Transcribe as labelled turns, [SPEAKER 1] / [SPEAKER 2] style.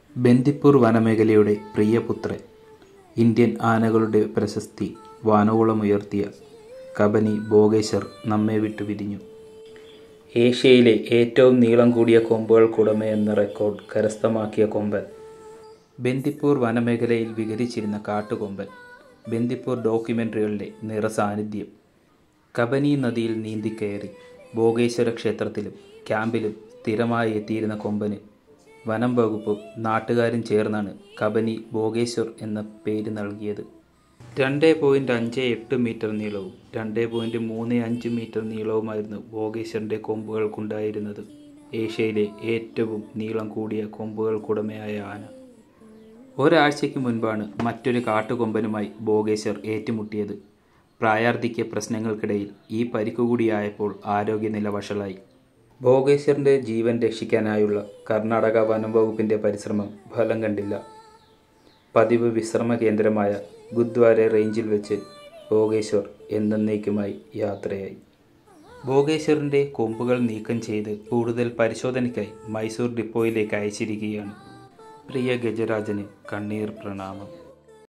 [SPEAKER 1] ബന്ദിപ്പൂർ വനമേഖലയുടെ പ്രിയപുത്രൻ ഇന്ത്യൻ ആനകളുടെ പ്രശസ്തി വാനോളമുയർത്തിയ കബനി ഭോഗേശ്വർ നമ്മെ വിട്ടു പിരിഞ്ഞു ഏഷ്യയിലെ ഏറ്റവും നീളം കൂടിയ കൊമ്പുകൾക്കുടമയെന്ന റെക്കോർഡ് കരസ്ഥമാക്കിയ കൊമ്പൻ ബന്ദിപ്പൂർ വനമേഖലയിൽ വിഹരിച്ചിരുന്ന കാട്ടുകൊമ്പൻ ബന്ദിപ്പൂർ ഡോക്യുമെൻ്ററികളുടെ നിറസാന്നിധ്യം കബനി നദിയിൽ നീന്തിക്കയറി ഭോഗേശ്വര ക്ഷേത്രത്തിലും ക്യാമ്പിലും സ്ഥിരമായി എത്തിയിരുന്ന കൊമ്പന് വനം വകുപ്പും നാട്ടുകാരും ചേർന്നാണ് കബനി ഭോഗേശ്വർ എന്ന പേര് നൽകിയത് രണ്ട് പോയിൻറ്റ് അഞ്ച് എട്ട് മീറ്റർ നീളവും രണ്ട് പോയിൻറ്റ് മൂന്ന് അഞ്ച് മീറ്റർ നീളവുമായിരുന്നു ഭോഗേശ്വറിൻ്റെ കൊമ്പുകൾക്കുണ്ടായിരുന്നത് ഏഷ്യയിലെ ഏറ്റവും നീളം കൂടിയ കൊമ്പുകൾക്കുടമയായ ആന ഒരാഴ്ചയ്ക്ക് മുൻപാണ് മറ്റൊരു കാട്ടുകൊമ്പനുമായി ഭോഗേശ്വർ ഏറ്റുമുട്ടിയത് പ്രായാർദ്ധിക്യ പ്രശ്നങ്ങൾക്കിടയിൽ ഈ പരിക്കുകൂടിയായപ്പോൾ ആരോഗ്യനില വഷളായി ഭോഗേശ്വറിൻ്റെ ജീവൻ രക്ഷിക്കാനായുള്ള കർണാടക വനം വകുപ്പിൻ്റെ പരിശ്രമം ഫലം കണ്ടില്ല പതിവ് വിശ്രമ കേന്ദ്രമായ ഗുദ്വാര റേഞ്ചിൽ വെച്ച് ഭോഗേശ്വർ എന്നേക്കുമായി യാത്രയായി ഭോഗേശ്വറിൻ്റെ കൊമ്പുകൾ നീക്കം ചെയ്ത് കൂടുതൽ പരിശോധനയ്ക്കായി മൈസൂർ ഡിപ്പോയിലേക്ക് അയച്ചിരിക്കുകയാണ് പ്രിയ ഗജരാജന് കണ്ണീർ പ്രണാമം